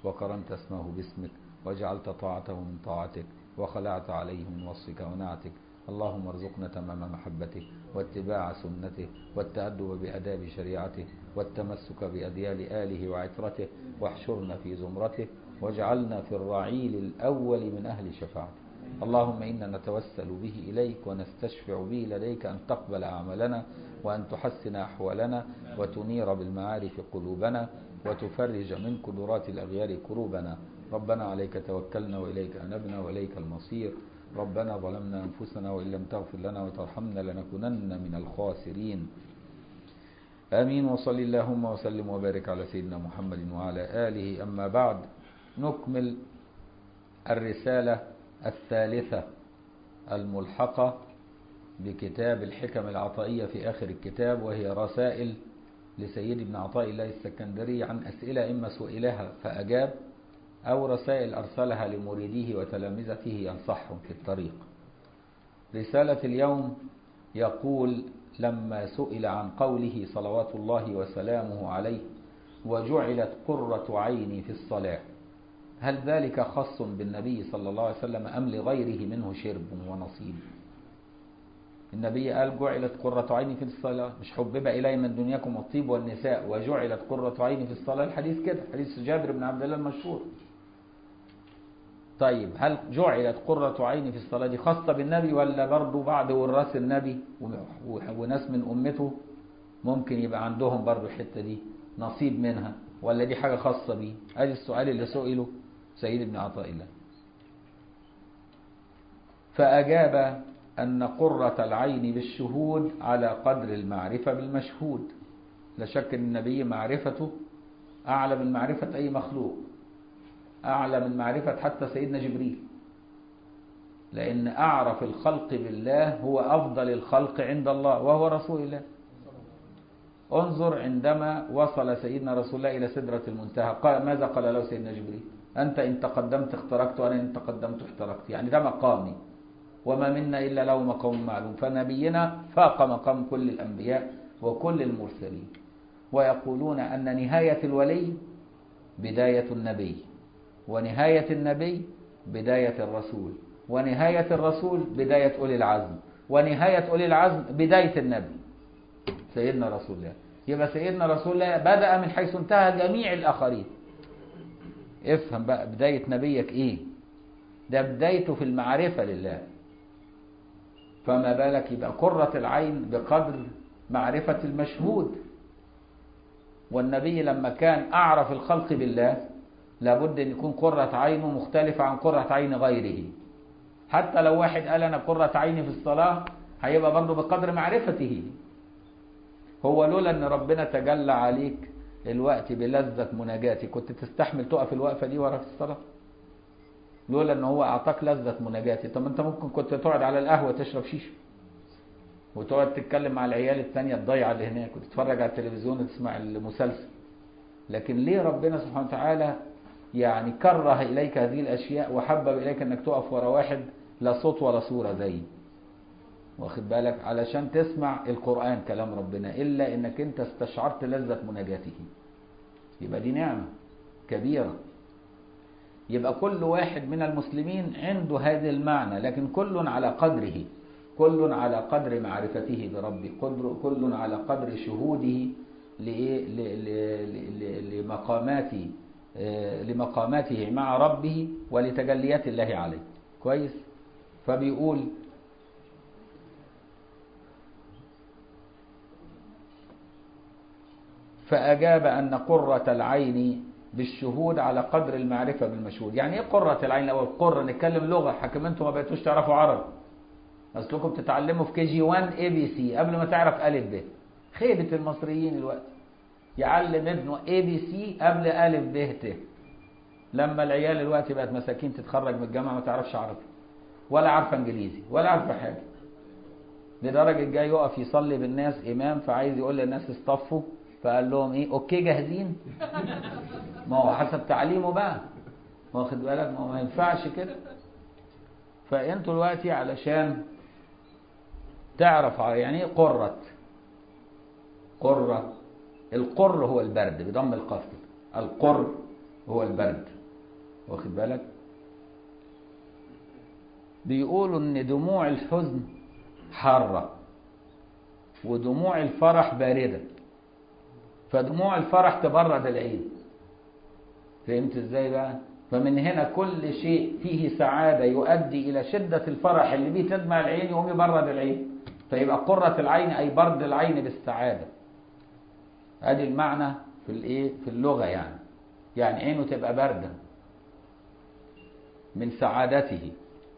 وقرنت اسمه باسمك وجعلت طاعته من طاعتك وخلعت عليه من وصفك ونعتك اللهم ارزقنا تمام محبته واتباع سنته والتأدب بأداب شريعته والتمسك بأديال آله وعترته واحشرنا في زمرته واجعلنا في الرعيل الأول من أهل شفاعته اللهم إنا نتوسل به إليك ونستشفع به لديك أن تقبل أعمالنا وأن تحسن أحوالنا وتنير بالمعارف قلوبنا وتفرج من قدرات الأغيار كروبنا ربنا عليك توكلنا وإليك أنبنا وإليك المصير ربنا ظلمنا أنفسنا وإن لم تغفر لنا وترحمنا لنكونن من الخاسرين آمين وصل اللهم وسلم وبارك على سيدنا محمد وعلى آله أما بعد نكمل الرسالة الثالثة الملحقة بكتاب الحكم العطائية في آخر الكتاب وهي رسائل لسيد ابن عطاء الله السكندري عن أسئلة إما سئلها فأجاب أو رسائل أرسلها لمريديه وتلامذته ينصحهم في الطريق رسالة اليوم يقول لما سئل عن قوله صلوات الله وسلامه عليه وجعلت قرة عيني في الصلاة هل ذلك خاص بالنبي صلى الله عليه وسلم أم لغيره منه شرب ونصيب النبي قال جعلت قرة عيني في الصلاة مش حبب إلي من دنياكم الطيب والنساء وجعلت قرة عيني في الصلاة الحديث كده حديث جابر بن عبد الله المشهور طيب هل جعلت قرة عيني في الصلاة دي خاصة بالنبي ولا برضه بعد وراث النبي وناس من أمته ممكن يبقى عندهم برضه الحتة دي نصيب منها ولا دي حاجة خاصة بيه ادي السؤال اللي سئله سيد ابن عطاء الله فأجاب أن قرة العين بالشهود على قدر المعرفة بالمشهود لا شك أن النبي معرفته أعلى من معرفة أي مخلوق أعلى من معرفة حتى سيدنا جبريل لأن أعرف الخلق بالله هو أفضل الخلق عند الله وهو رسول الله انظر عندما وصل سيدنا رسول الله إلى سدرة المنتهى قال ماذا قال له سيدنا جبريل أنت إن تقدمت اخترقت وأنا إن تقدمت اخترقت يعني ده مقامي وما منا إلا له مقام معلوم فنبينا فاق مقام كل الأنبياء وكل المرسلين ويقولون أن نهاية الولي بداية النبي ونهاية النبي بداية الرسول ونهاية الرسول بداية أولي العزم ونهاية أولي العزم بداية النبي سيدنا رسول الله يبقى سيدنا رسول الله بدأ من حيث انتهى جميع الآخرين افهم بقى بداية نبيك ايه ده بدايته في المعرفة لله فما بالك يبقى قرة العين بقدر معرفة المشهود والنبي لما كان أعرف الخلق بالله لابد أن يكون قرة عينه مختلفة عن قرة عين غيره حتى لو واحد قال أنا قرة عيني في الصلاة هيبقى برضه بقدر معرفته هو لولا أن ربنا تجلى عليك الوقت بلذة مناجاتي كنت تستحمل تقف الوقفة دي وراك الصلاة لولا ان هو اعطاك لذة مناجاتي طب انت ممكن كنت تقعد على القهوة تشرب شيشة وتقعد تتكلم مع العيال التانية الضيعة اللي هناك وتتفرج على التلفزيون وتسمع المسلسل لكن ليه ربنا سبحانه وتعالى يعني كره إليك هذه الأشياء وحبب إليك أنك تقف ورا واحد لا صوت ولا صورة زي واخد بالك علشان تسمع القرآن كلام ربنا إلا أنك أنت استشعرت لذة مناجاته يبقى دي نعمة كبيرة يبقى كل واحد من المسلمين عنده هذا المعنى لكن كل على قدره كل على قدر معرفته بربه قدر كل على قدر شهوده لمقامات لمقاماته مع ربه ولتجليات الله عليه كويس فبيقول فأجاب أن قرة العين بالشهود على قدر المعرفة بالمشهود يعني ايه قرة العين الاول قرة نتكلم لغة حكم انتم ما بقيتوش تعرفوا عربي اصلكم بتتعلموا في كي جي 1 اي بي سي قبل ما تعرف الف ب خيبة المصريين الوقت يعلم ابنه اي بي سي قبل الف ب ت لما العيال الوقت بقت مساكين تتخرج من الجامعة ما تعرفش عربي ولا عارفة انجليزي ولا عارفة حاجة لدرجة جاي يقف يصلي بالناس امام فعايز يقول للناس اصطفوا فقال لهم ايه اوكي جاهزين ما هو حسب تعليمه بقى واخد بالك ما هو ما ينفعش كده فانتوا دلوقتي علشان تعرف يعني ايه قرة قرة القر هو البرد بضم القاف القر هو البرد واخد بالك بيقولوا ان دموع الحزن حارة ودموع الفرح باردة فدموع الفرح تبرد العين فهمت ازاي بقى فمن هنا كل شيء فيه سعادة يؤدي إلى شدة الفرح اللي بيه تدمع العين يقوم يبرد العين فيبقى قرة العين أي برد العين بالسعادة ادي المعنى في الايه في اللغة يعني يعني عينه تبقى باردة من سعادته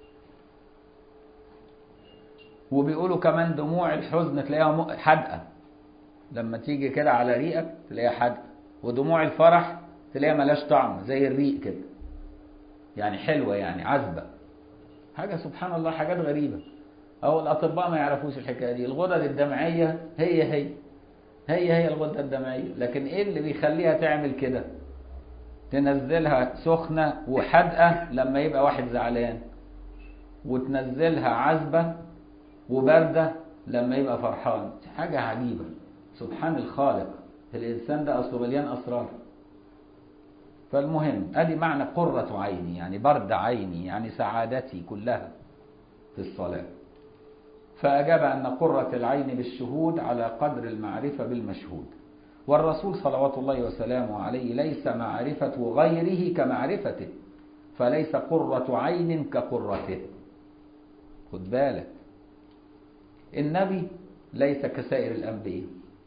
وبيقولوا كمان دموع الحزن تلاقيها حدقة لما تيجي كده على ريقك تلاقيها حدقة ودموع الفرح تلاقيها ملاش طعم زي الريق كده يعني حلوة يعني عذبة حاجة سبحان الله حاجات غريبة أو الأطباء ما يعرفوش الحكاية دي الغدد الدمعية هي هي هي هي الغدة الدمعية لكن إيه اللي بيخليها تعمل كده تنزلها سخنة وحدقة لما يبقى واحد زعلان وتنزلها عذبة وباردة لما يبقى فرحان حاجة عجيبة سبحان الخالق الإنسان ده أصله مليان أسرار فالمهم ادي معنى قرة عيني يعني برد عيني يعني سعادتي كلها في الصلاة فأجاب أن قرة العين بالشهود على قدر المعرفة بالمشهود والرسول صلوات الله وسلامه عليه ليس معرفة غيره كمعرفته فليس قرة عين كقرته خد بالك النبي ليس كسائر الأنبياء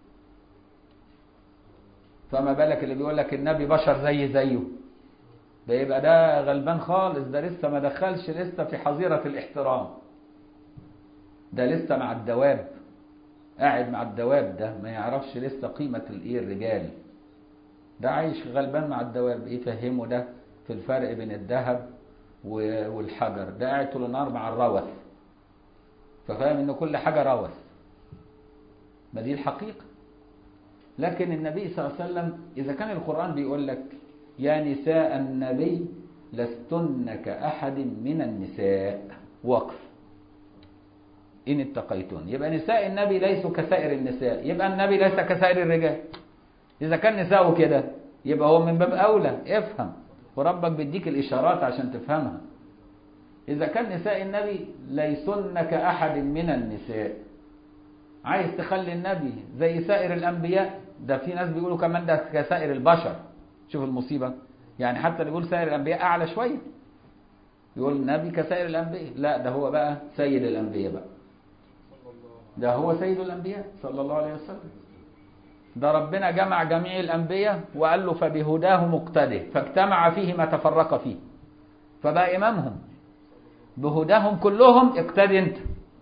فما بالك اللي بيقول لك النبي بشر زي زيه ده يبقى ده غلبان خالص ده لسه ما دخلش لسه في حظيرة الاحترام ده لسه مع الدواب قاعد مع الدواب ده ما يعرفش لسه قيمة الايه الرجال ده عايش غلبان مع الدواب ايه فهمه ده في الفرق بين الذهب والحجر ده قاعد طول النهار مع الروث ففاهم ان كل حاجة روث ما دي الحقيقة لكن النبي صلى الله عليه وسلم إذا كان القرآن بيقول لك يا نساء النبي لستن كأحد من النساء وقف إن اتقيتن يبقى نساء النبي ليسوا كسائر النساء يبقى النبي ليس كسائر الرجال إذا كان نساءه كده يبقى هو من باب أولى افهم وربك بيديك الإشارات عشان تفهمها إذا كان نساء النبي ليسن كأحد من النساء عايز تخلي النبي زي سائر الأنبياء ده في ناس بيقولوا كمان ده كسائر البشر شوف المصيبة يعني حتى اللي بيقول سائر الأنبياء أعلى شوية يقول النبي كسائر الأنبياء لا ده هو بقى سيد الأنبياء بقى ده هو سيد الأنبياء صلى الله عليه وسلم ده ربنا جمع جميع الأنبياء وقال له فبهداه مقتده فاجتمع فيه ما تفرق فيه فبقى إمامهم بهداهم كلهم اقتدي انت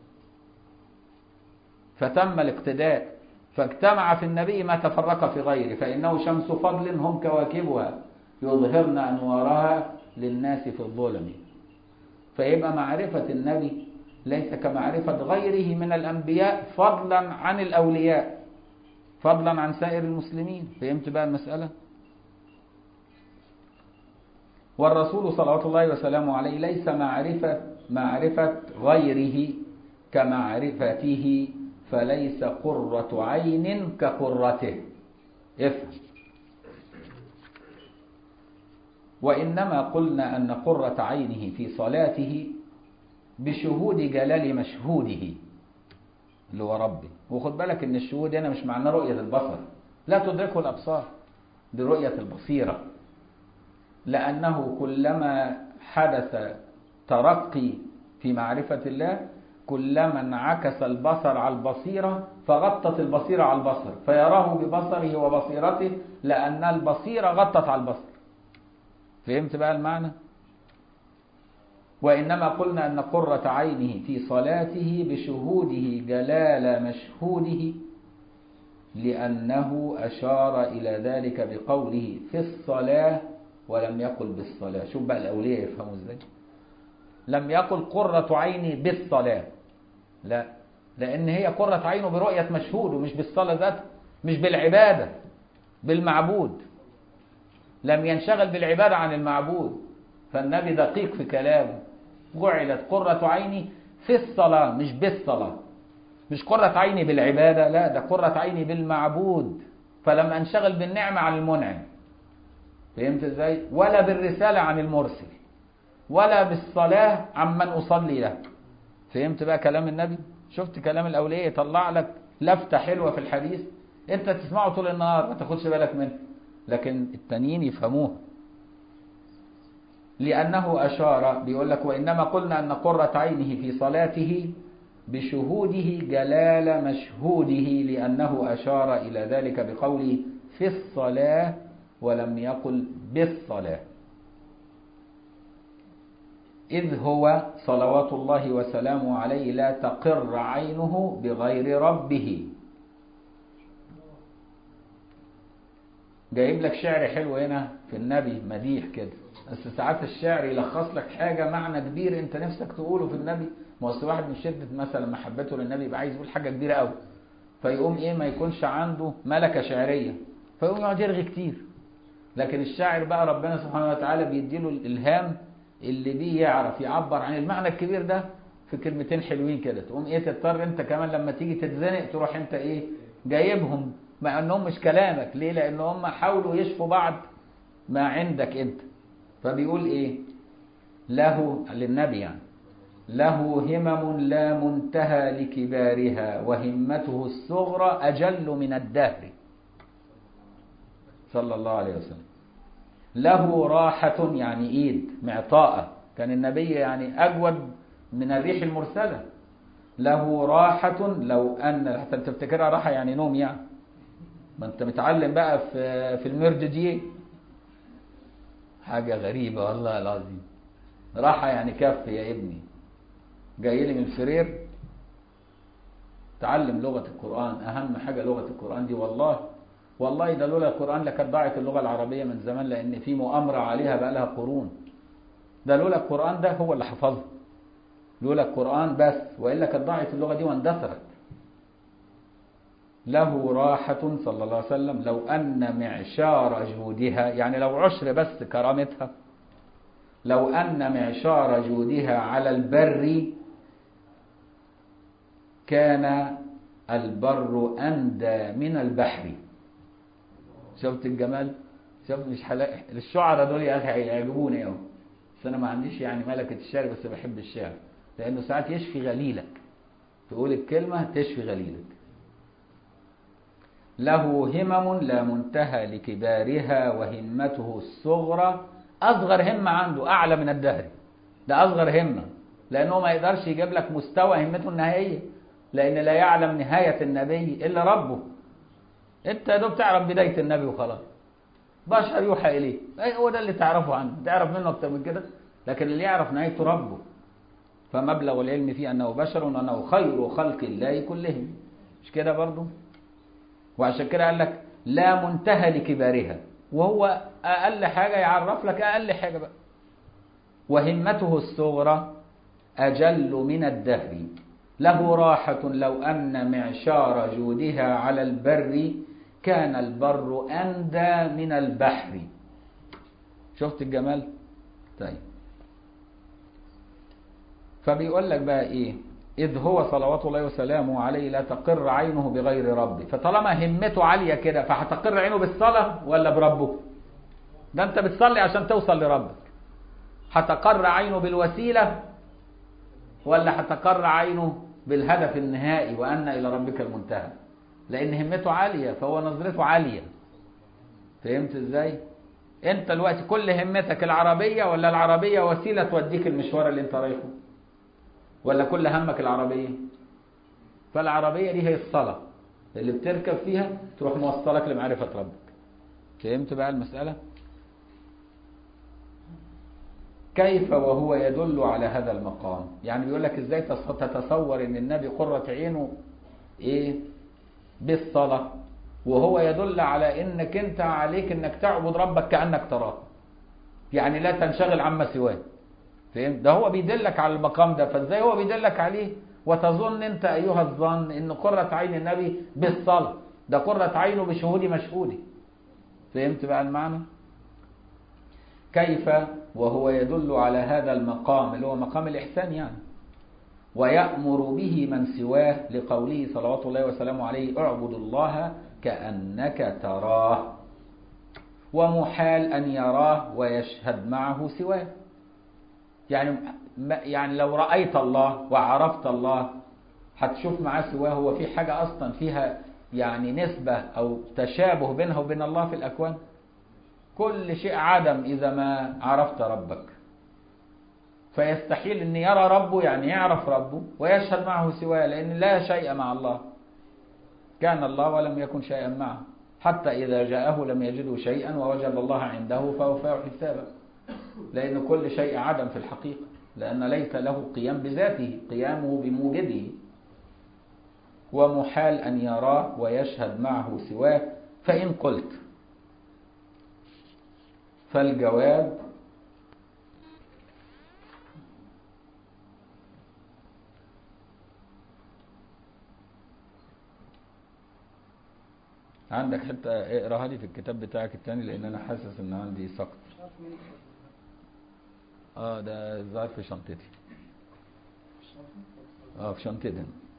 فتم الاقتداء فاجتمع في النبي ما تفرق في غيره فإنه شمس فضل هم كواكبها يظهرن أنوارها للناس في الظلم فيبقى معرفة النبي ليس كمعرفة غيره من الأنبياء فضلا عن الأولياء فضلا عن سائر المسلمين فهمت بقى المسألة والرسول صلوات الله وسلامه عليه ليس معرفة معرفة غيره كمعرفته فليس قرة عين كقرته افهم وإنما قلنا أن قرة عينه في صلاته بشهود جلال مشهوده اللي هو ربي وخد بالك ان الشهود هنا مش معناه رؤية البصر لا تدركه الأبصار دي رؤية البصيرة لأنه كلما حدث ترقي في معرفة الله كلما انعكس البصر على البصيرة فغطت البصيرة على البصر فيراه ببصره وبصيرته لأن البصيرة غطت على البصر فهمت بقى المعنى وإنما قلنا أن قرة عينه في صلاته بشهوده جلال مشهوده لأنه أشار إلى ذلك بقوله في الصلاة ولم يقل بالصلاة شوف بقى الأولياء يفهموا ازاي لم يقل قرة عيني بالصلاة لا لأن هي قرة عينه برؤية مشهود ومش بالصلاة ذاتها مش بالعبادة بالمعبود لم ينشغل بالعبادة عن المعبود فالنبي دقيق في كلامه جعلت قرة عيني في الصلاة مش بالصلاة مش قرة عيني بالعبادة لا ده قرة عيني بالمعبود فلم أنشغل بالنعمة عن المنعم فهمت ازاي ولا بالرسالة عن المرسل ولا بالصلاة عمن أصلي له فهمت بقى كلام النبي شفت كلام الأولياء يطلع لك لفتة حلوة في الحديث انت تسمعه طول النهار ما تاخدش بالك منه لكن التانيين يفهموه لأنه أشار بيقول لك وإنما قلنا أن قرة عينه في صلاته بشهوده جلال مشهوده لأنه أشار إلى ذلك بقوله في الصلاة ولم يقل بالصلاة إذ هو صلوات الله وسلامه عليه لا تقر عينه بغير ربه جايب لك شعر حلو هنا في النبي مديح كده بس ساعات الشعر يلخص لك حاجة معنى كبير انت نفسك تقوله في النبي ما هو واحد من شدة مثلا محبته للنبي يبقى عايز يقول حاجة كبيرة قوي فيقوم ايه ما يكونش عنده ملكة شعرية فيقوم يقعد يرغي كتير لكن الشاعر بقى ربنا سبحانه وتعالى بيديله الالهام اللي بيه يعرف يعبر عن المعنى الكبير ده في كلمتين حلوين كده تقوم ايه تضطر انت كمان لما تيجي تتزنق تروح انت ايه جايبهم مع انهم مش كلامك ليه لان هم حاولوا يشفوا بعض ما عندك انت فبيقول ايه له للنبي يعني له همم لا منتهى لكبارها وهمته الصغرى أجل من الدهر صلى الله عليه وسلم له راحة يعني إيد معطاءة كان النبي يعني أجود من الريح المرسلة له راحة لو أن حتى تفتكرها راحة يعني نوم يعني ما أنت متعلم بقى في في المرج دي حاجة غريبة والله العظيم راحة يعني كف يا ابني جاي لي من الفرير تعلم لغة القرآن أهم حاجة لغة القرآن دي والله والله ده لولا القرآن لكانت ضاعت اللغة العربية من زمان لأن في مؤامرة عليها بقى لها قرون ده لولا القرآن ده هو اللي حفظه لولا القرآن بس وإلا كانت ضاعت اللغة دي واندثرت له راحة صلى الله عليه وسلم لو أن معشار جودها يعني لو عشر بس كرامتها لو أن معشار جودها على البر كان البر أندى من البحر شفت الجمال شفت مش حلاقي الشعراء دول يا أخي يعجبوني أوي بس أنا ما عنديش يعني ملكة الشعر بس بحب الشعر لأنه ساعات يشفي غليلك تقول الكلمة تشفي غليلك له همم لا منتهى لكبارها وهمته الصغرى أصغر همة عنده أعلى من الدهر ده أصغر همة لأنه ما يقدرش يجيب لك مستوى همته النهائية لأن لا يعلم نهاية النبي إلا ربه أنت يا دوب تعرف بداية النبي وخلاص بشر يوحى إليه أي هو ده اللي تعرفه عنه تعرف منه أكتر من كده لكن اللي يعرف نهايته ربه فمبلغ العلم فيه أنه بشر وأنه خير خلق الله كلهم مش كده برضه وعشان كده قال لك لا منتهى لكبارها وهو أقل حاجة يعرف لك أقل حاجة بقى وهمته الصغرى أجل من الدهر له راحة لو أن معشار جودها على البر كان البر أندى من البحر شفت الجمال طيب فبيقول لك بقى إيه إذ هو صلوات الله وسلامه عليه لا تقر عينه بغير ربه فطالما همته عالية كده فهتقر عينه بالصلاة ولا بربه ده أنت بتصلي عشان توصل لربك هتقر عينه بالوسيلة ولا هتقر عينه بالهدف النهائي وأن إلى ربك المنتهى لأن همته عالية فهو نظرته عالية فهمت إزاي أنت الوقت كل همتك العربية ولا العربية وسيلة توديك المشوار اللي أنت رايحه ولا كل همك العربية فالعربية دي هي الصلاة اللي بتركب فيها تروح موصلك لمعرفة ربك فهمت بقى المسألة كيف وهو يدل على هذا المقام يعني بيقول لك ازاي تتصور ان النبي قرة عينه ايه بالصلاة وهو يدل على انك انت عليك انك تعبد ربك كأنك تراه يعني لا تنشغل عما سواه فهمت ده هو بيدلك على المقام ده فازاي هو بيدلك عليه وتظن انت ايها الظن ان قرة عين النبي بالصلاة ده قرة عينه بشهود مشهوده فهمت بقى المعنى كيف وهو يدل على هذا المقام اللي هو مقام الإحسان يعني ويأمر به من سواه لقوله صلوات الله وسلامه عليه اعبد الله كأنك تراه ومحال أن يراه ويشهد معه سواه يعني يعني لو رأيت الله وعرفت الله هتشوف معاه سواه هو في حاجة أصلا فيها يعني نسبة أو تشابه بينها وبين الله في الأكوان كل شيء عدم إذا ما عرفت ربك فيستحيل أن يرى ربه يعني يعرف ربه ويشهد معه سواه لأن لا شيء مع الله كان الله ولم يكن شيئا معه حتى إذا جاءه لم يجده شيئا ووجد الله عنده فوفاه حسابا لأن كل شيء عدم في الحقيقة لأن ليس له قيام بذاته قيامه بموجده ومحال أن يراه ويشهد معه سواه فإن قلت فالجواب عندك حتى اقراها لي في الكتاب بتاعك التاني لان انا حاسس ان عندي سقط اه ده ظاهر في شنطتي اه في شنطتي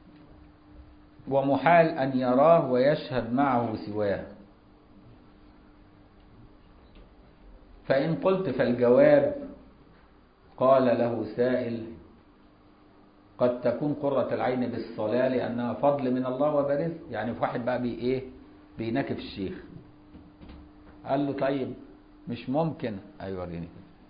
ومحال ان يراه ويشهد معه سواه فان قلت فالجواب قال له سائل قد تكون قرة العين بالصلاة لأنها فضل من الله وبرز يعني في واحد بقى بي إيه بيناكف الشيخ قال له طيب مش ممكن ايوه وريني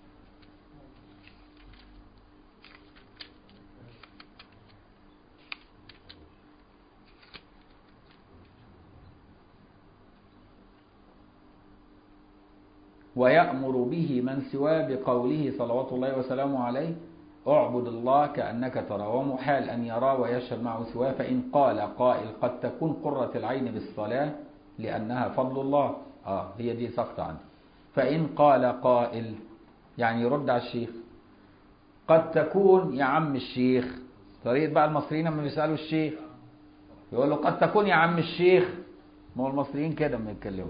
ويأمر به من سواه بقوله صلوات الله وسلامه عليه اعبد الله كأنك ترى ومحال أن يرى ويشهد معه سواه فإن قال قائل قد تكون قرة العين بالصلاة لأنها فضل الله آه هي دي سقط عندي فإن قال قائل يعني يرد على الشيخ قد تكون يا عم الشيخ طريقة بقى المصريين لما بيسألوا الشيخ يقول له قد تكون يا عم الشيخ ما هو المصريين كده لما يتكلموا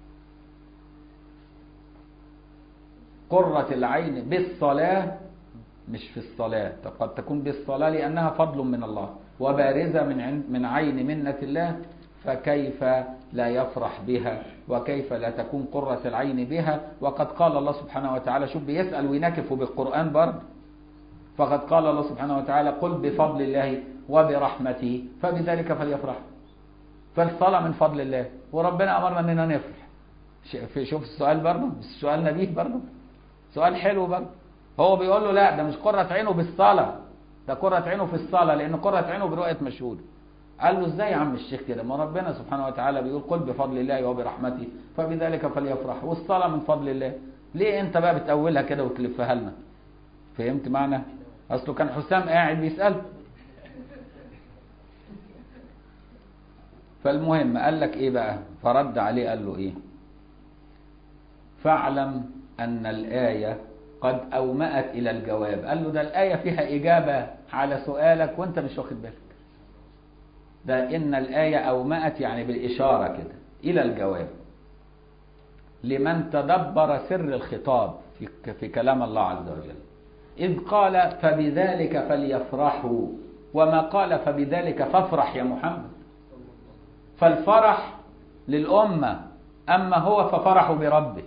قرة العين بالصلاة مش في الصلاة قد تكون بالصلاة لأنها فضل من الله وبارزة من من عين منة الله فكيف لا يفرح بها وكيف لا تكون قرة العين بها وقد قال الله سبحانه وتعالى شوف بيسأل وينكف بالقرآن برضه فقد قال الله سبحانه وتعالى قل بفضل الله وبرحمته فبذلك فليفرح فالصلاة من فضل الله وربنا أمرنا أننا نفرح شوف السؤال برضه السؤال نبيه برضه سؤال حلو برضه هو بيقول له لا ده مش قرة عينه بالصلاة ده قرة عينه في الصلاة لأن قرة عينه برؤية مشهود قال له ازاي يا عم الشيخ كده ما ربنا سبحانه وتعالى بيقول قل بفضل الله وبرحمته فبذلك فليفرح والصلاة من فضل الله ليه انت بقى بتأولها كده وتلفها لنا فهمت معنى اصله كان حسام قاعد بيسأل فالمهم قال لك ايه بقى فرد عليه قال له ايه فاعلم ان الآية قد أومأت إلى الجواب قال له ده الآية فيها إجابة على سؤالك وانت مش واخد بالك ده إن الآية أومأت يعني بالإشارة كده إلى الجواب لمن تدبر سر الخطاب في, في كلام الله عز وجل إذ قال فبذلك فليفرحوا وما قال فبذلك فافرح يا محمد فالفرح للأمة أما هو ففرحوا بربه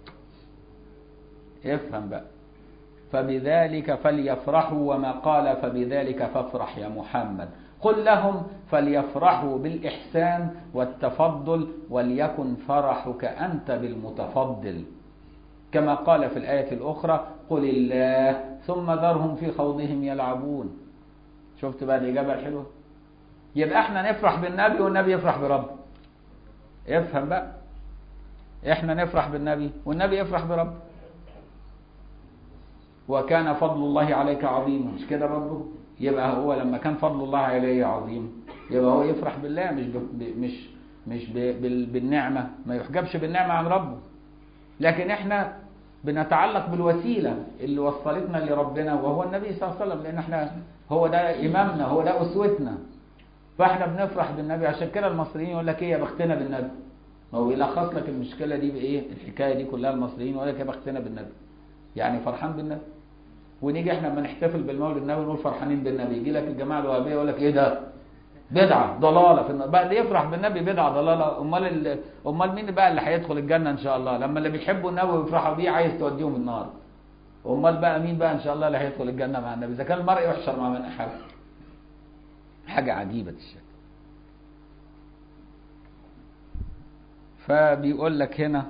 افهم بقى فبذلك فليفرحوا وما قال فبذلك فافرح يا محمد قل لهم فليفرحوا بالإحسان والتفضل وليكن فرحك أنت بالمتفضل كما قال في الآية الأخرى قل الله ثم ذرهم في خوضهم يلعبون شفت بقى الإجابة الحلوة يبقى احنا نفرح بالنبي والنبي يفرح بربه افهم بقى احنا نفرح بالنبي والنبي يفرح بربه وكان فضل الله عليك عظيما مش كده برضه يبقى هو لما كان فضل الله عليه عظيم يبقى هو يفرح بالله مش ب... مش مش ب... بال... بالنعمة ما يحجبش بالنعمة عن ربه لكن احنا بنتعلق بالوسيلة اللي وصلتنا لربنا وهو النبي صلى الله عليه وسلم لان احنا هو ده امامنا هو ده اسوتنا فاحنا بنفرح بالنبي عشان كده المصريين يقول لك ايه يا بختنا بالنبي ما هو يلخص لك المشكلة دي بايه الحكاية دي كلها المصريين يقول لك يا بختنا بالنبي يعني فرحان بالنبي ونيجي احنا لما نحتفل بالمولد النبوي نقول فرحانين بالنبي يجي لك الجماعه الوهابيه يقول لك ايه ده بدعة ضلالة في النار بقى اللي يفرح بالنبي بدعة ضلالة امال ال... امال مين بقى اللي هيدخل الجنة ان شاء الله لما اللي بيحبوا النبي ويفرحوا بيه عايز توديهم النار امال بقى مين بقى ان شاء الله اللي هيدخل الجنة مع النبي اذا كان المرء يحشر مع من احب حاجة عجيبة الشكل فبيقول لك هنا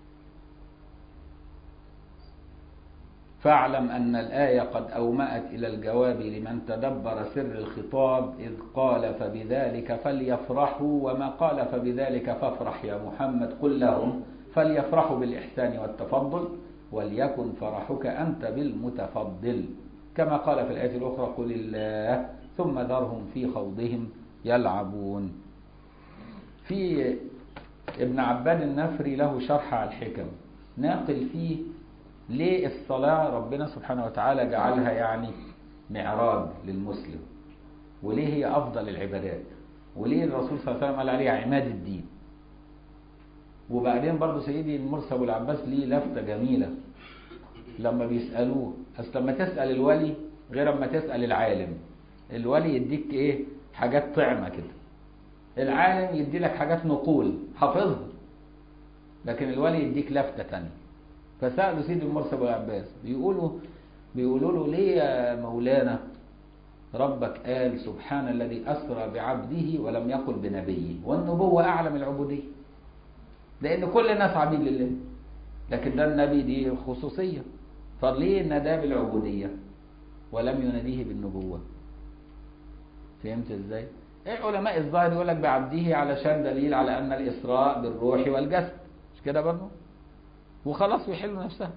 فاعلم أن الآية قد أومأت إلى الجواب لمن تدبر سر الخطاب إذ قال فبذلك فليفرحوا وما قال فبذلك فافرح يا محمد قل لهم فليفرحوا بالإحسان والتفضل وليكن فرحك أنت بالمتفضل كما قال في الآية الأخرى قل الله ثم ذرهم في خوضهم يلعبون في ابن عباد النفري له شرح على الحكم ناقل فيه ليه الصلاة ربنا سبحانه وتعالى جعلها يعني معراج للمسلم وليه هي أفضل العبادات وليه الرسول صلى الله عليه وسلم قال عليها عماد الدين وبعدين برضه سيدي المرسي أبو العباس ليه لفتة جميلة لما بيسألوه أصل لما تسأل الولي غير اما تسأل العالم الولي يديك إيه حاجات طعمة كده العالم يدي لك حاجات نقول حافظها لكن الولي يديك لفتة تانية فسألوا سيدي المرسي أبو العباس بيقولوا بيقولوا له ليه يا مولانا ربك قال سبحان الذي أسرى بعبده ولم يقل بنبيه والنبوة أعلى من العبودية لأن كل الناس عبيد لله لكن ده النبي دي خصوصية فليه نداه بالعبودية ولم يناديه بالنبوة فهمت ازاي؟ ايه علماء الظاهر يقول لك بعبده علشان دليل على ان الاسراء بالروح والجسد مش كده برضه؟ وخلاص ويحلوا نفسها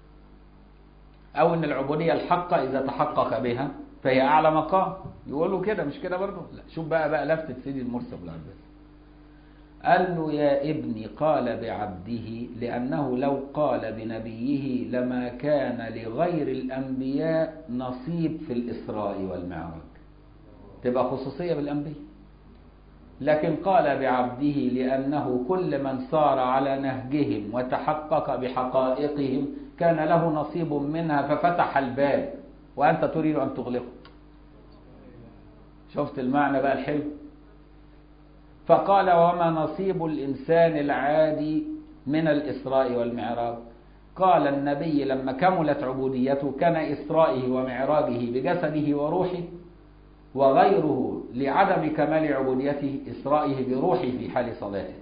او ان العبوديه الحقه اذا تحقق بها فهي اعلى مقام يقولوا كده مش كده برضه لا شوف بقى بقى لفته سيدي المرسي بن العباس قال له يا ابني قال بعبده لانه لو قال بنبيه لما كان لغير الانبياء نصيب في الاسراء والمعراج تبقى خصوصيه بالانبياء لكن قال بعبده لأنه كل من صار على نهجهم وتحقق بحقائقهم كان له نصيب منها ففتح الباب وأنت تريد أن تغلقه شفت المعنى بقى الحلو فقال وما نصيب الإنسان العادي من الإسراء والمعراج قال النبي لما كملت عبوديته كان إسرائه ومعراجه بجسده وروحه وغيره لعدم كمال عبوديته إسرائه بروحه في حال صلاته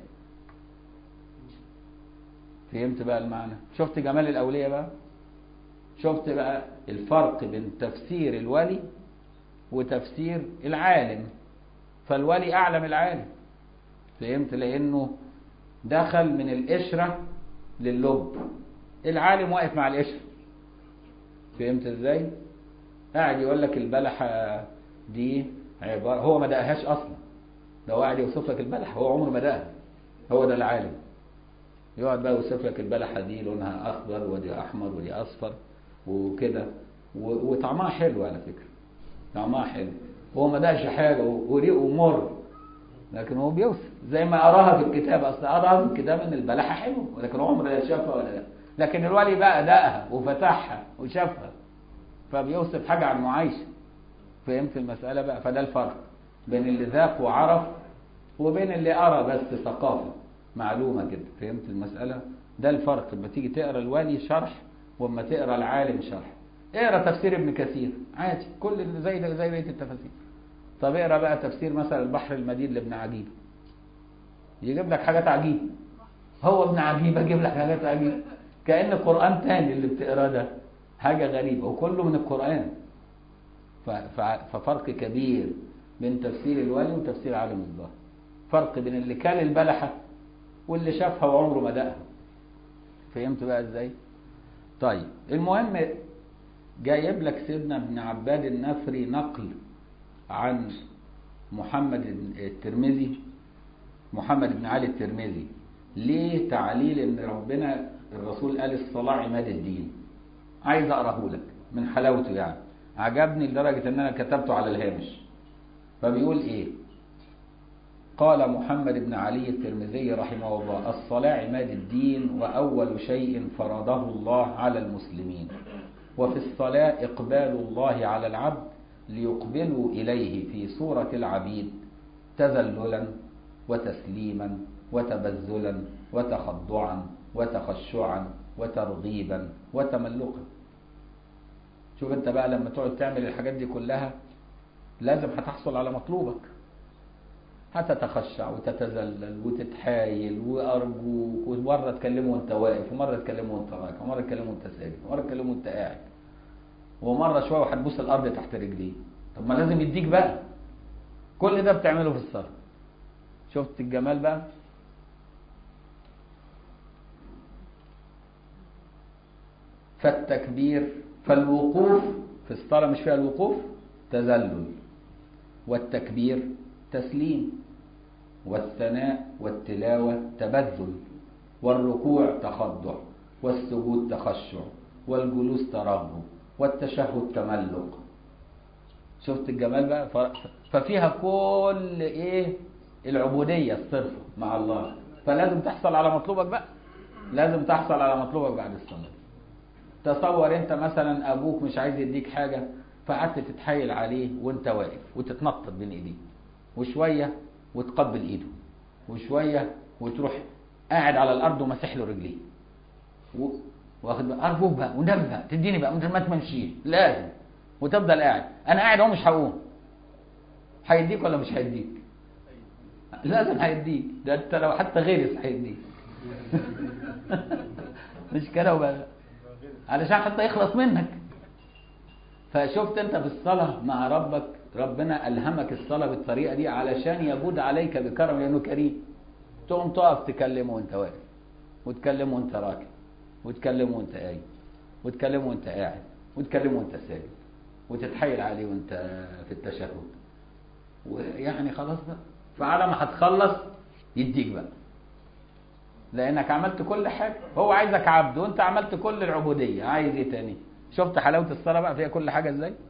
فهمت بقى المعنى شفت جمال الأولية بقى شفت بقى الفرق بين تفسير الولي وتفسير العالم فالولي أعلم العالم فهمت لأنه دخل من القشرة للب العالم واقف مع القشرة فهمت ازاي قاعد يقول لك البلحة دي عبارة هو ما دقهاش أصلا ده هو قاعد يوصف لك البلح هو عمره ما دقها هو ده العالم يقعد بقى يوصف لك البلحة دي لونها أخضر ودي أحمر ودي أصفر وكده وطعمها حلو على فكرة طعمها حلو هو ما دقش حاجة وريقه مر لكن هو بيوصف زي ما أراها في الكتاب أصل أراها في الكتاب إن البلحة حلوة ولكن عمره لا شافها ولا لا لكن الولي بقى دقها وفتحها وشافها فبيوصف حاجة عن معايشة فهمت المسألة بقى فده الفرق بين اللي ذاق وعرف وبين اللي أرى بس ثقافة معلومة كده فهمت المسألة ده الفرق لما تيجي تقرا الوالي شرح واما تقرا العالم شرح اقرا تفسير ابن كثير عادي كل زي زي بقيه التفاسير طب اقرا بقى تفسير مثلا البحر المديد لابن عجيب يجيب لك حاجات عجيبه هو ابن عجيب يجيب لك حاجات عجيبه كأن قرآن تاني اللي بتقراه ده حاجة غريبة وكله من القرآن ففرق كبير بين تفسير الولي وتفسير عالم الظاهر فرق بين اللي كان البلحة واللي شافها وعمره ما دقها فهمت بقى ازاي طيب المهم جايب لك سيدنا ابن عباد النفري نقل عن محمد الترمذي محمد بن علي الترمذي ليه تعليل ان ربنا الرسول قال الصلاة عماد الدين عايز اقراه لك من حلاوته يعني عجبني لدرجة ان انا كتبته على الهامش فبيقول ايه قال محمد بن علي الترمذي رحمه الله الصلاة عماد الدين وأول شيء فرضه الله على المسلمين وفي الصلاة إقبال الله على العبد ليقبلوا إليه في صورة العبيد تذللا وتسليما وتبذلا وتخضعا وتخشعا وترغيبا وتملقا شوف انت بقى لما تقعد تعمل الحاجات دي كلها لازم هتحصل على مطلوبك هتتخشع وتتذلل وتتحايل وارجوك ومره تكلمه وانت واقف ومره تكلمه وانت راكع ومره تكلمه وانت ساجد ومره تكلمه وانت قاعد ومره شويه وهتبوس الارض تحت رجليه طب ما لازم يديك بقى كل ده بتعمله في الصلاه شفت الجمال بقى فالتكبير فالوقوف في الصلاة مش فيها الوقوف تذلل والتكبير تسليم والثناء والتلاوة تبذل والركوع تخضع والسجود تخشع والجلوس ترغب والتشهد تملق شفت الجمال بقى ففيها كل ايه العبودية الصرفة مع الله فلازم تحصل على مطلوبك بقى لازم تحصل على مطلوبك بعد الصلاة تصور انت مثلا ابوك مش عايز يديك حاجة فقعدت تتحايل عليه وانت واقف وتتنطط بين ايديه وشوية وتقبل ايده وشوية وتروح قاعد على الارض وماسح له رجليه و... واخد بقى ارجوك بقى ونبي بقى تديني بقى ما تمشيش لازم وتفضل قاعد انا قاعد اهو مش هقوم هيديك ولا مش هيديك لازم هيديك ده انت لو حتى غيرس هيديك مش كده وبقى علشان حتى يخلص منك فشفت انت في الصلاة مع ربك ربنا ألهمك الصلاة بالطريقة دي علشان يجود عليك بكرم لأنه كريم تقوم تقف تكلمه وانت واقف وتكلمه وانت راكع وتكلمه وانت قايم وتكلمه وانت قاعد وتكلمه وانت ساجد وتتحايل عليه وانت في التشهد ويعني خلاص بقى فعلى ما هتخلص يديك بقى لانك عملت كل حاجه هو عايزك عبد وانت عملت كل العبوديه عايز ايه تاني شفت حلاوه الصلاه بقى فيها كل حاجه ازاي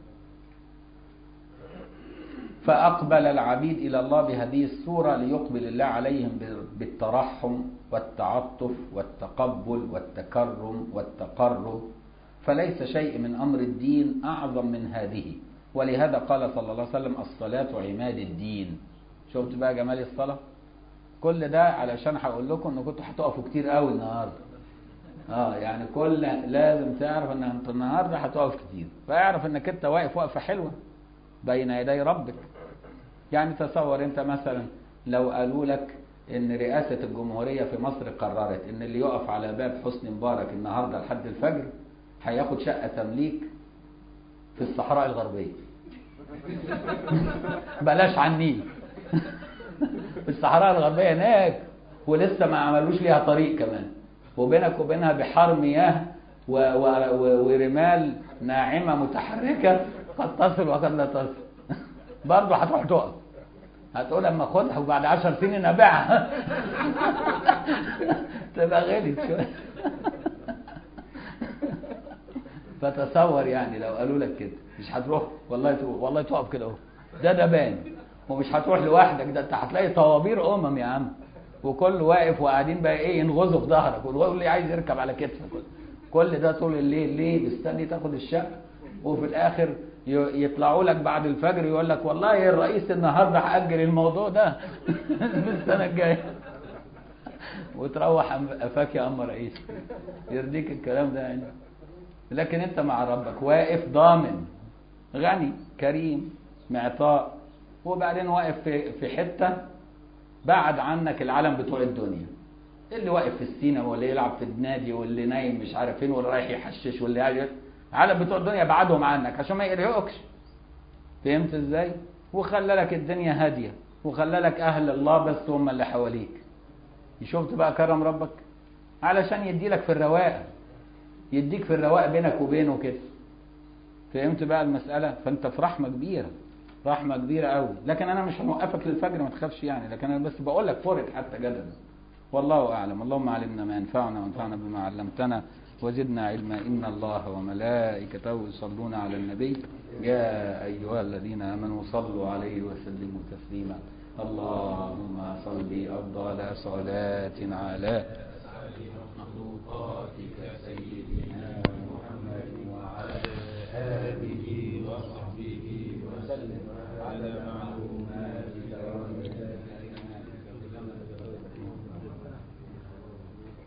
فاقبل العبيد الى الله بهذه الصوره ليقبل الله عليهم بالترحم والتعطف والتقبل والتكرم والتقرب فليس شيء من امر الدين اعظم من هذه ولهذا قال صلى الله عليه وسلم الصلاه عماد الدين شفت بقى جمال الصلاه كل ده علشان هقول لكم ان كنتوا هتقفوا كتير قوي النهارده اه يعني كل لازم تعرف ان انت النهارده هتقف كتير فاعرف انك انت واقف وقفه حلوه بين يدي ربك يعني تصور انت مثلا لو قالوا لك ان رئاسه الجمهوريه في مصر قررت ان اللي يقف على باب حسني مبارك النهارده لحد الفجر هياخد شقه تمليك في الصحراء الغربيه بلاش على النيل في الصحراء الغربية هناك ولسه ما عملوش ليها طريق كمان وبينك وبينها بحار مياه و و و ورمال ناعمة متحركة قد تصل وقد لا تصل برضه هتروح تقف هتقول اما اخدها وبعد عشر سنين ابيعها تبقى غلط شويه فتصور يعني لو قالوا لك كده مش هتروح والله تروح والله تقف كده اهو ده ده بان ومش هتروح لوحدك ده انت هتلاقي طوابير امم يا عم وكل واقف وقاعدين بقى ايه ينغزوا في ظهرك واللي عايز يركب على كتفك كل ده طول الليل ليه مستني تاخد الشقه وفي الاخر يطلعوا لك بعد الفجر يقول لك والله الرئيس النهارده هاجل الموضوع ده السنه الجايه وتروح قفاك يا ام رئيس يرضيك الكلام ده يعني لكن انت مع ربك واقف ضامن غني كريم معطاء وبعدين واقف في في حته بعد عنك العالم بتوع الدنيا اللي واقف في السينما واللي يلعب في النادي واللي نايم مش عارف فين واللي رايح يحشش واللي عارف عالم بتوع الدنيا بعدهم عنك عشان ما يقرقكش فهمت ازاي وخلى لك الدنيا هاديه وخلى لك اهل الله بس هم اللي حواليك شفت بقى كرم ربك علشان يدي لك في الرواق يديك في الرواق بينك وبينه كده فهمت بقى المساله فانت في رحمه كبيره رحمه كبيره قوي لكن انا مش هنوقفك للفجر ما تخافش يعني لكن انا بس بقول لك فرق حتى جدلا والله اعلم اللهم علمنا ما ينفعنا وانفعنا بما علمتنا وزدنا علما ان الله وملائكته يصلون على النبي يا ايها الذين امنوا صلوا عليه وسلموا تسليما اللهم صل افضل صلاه على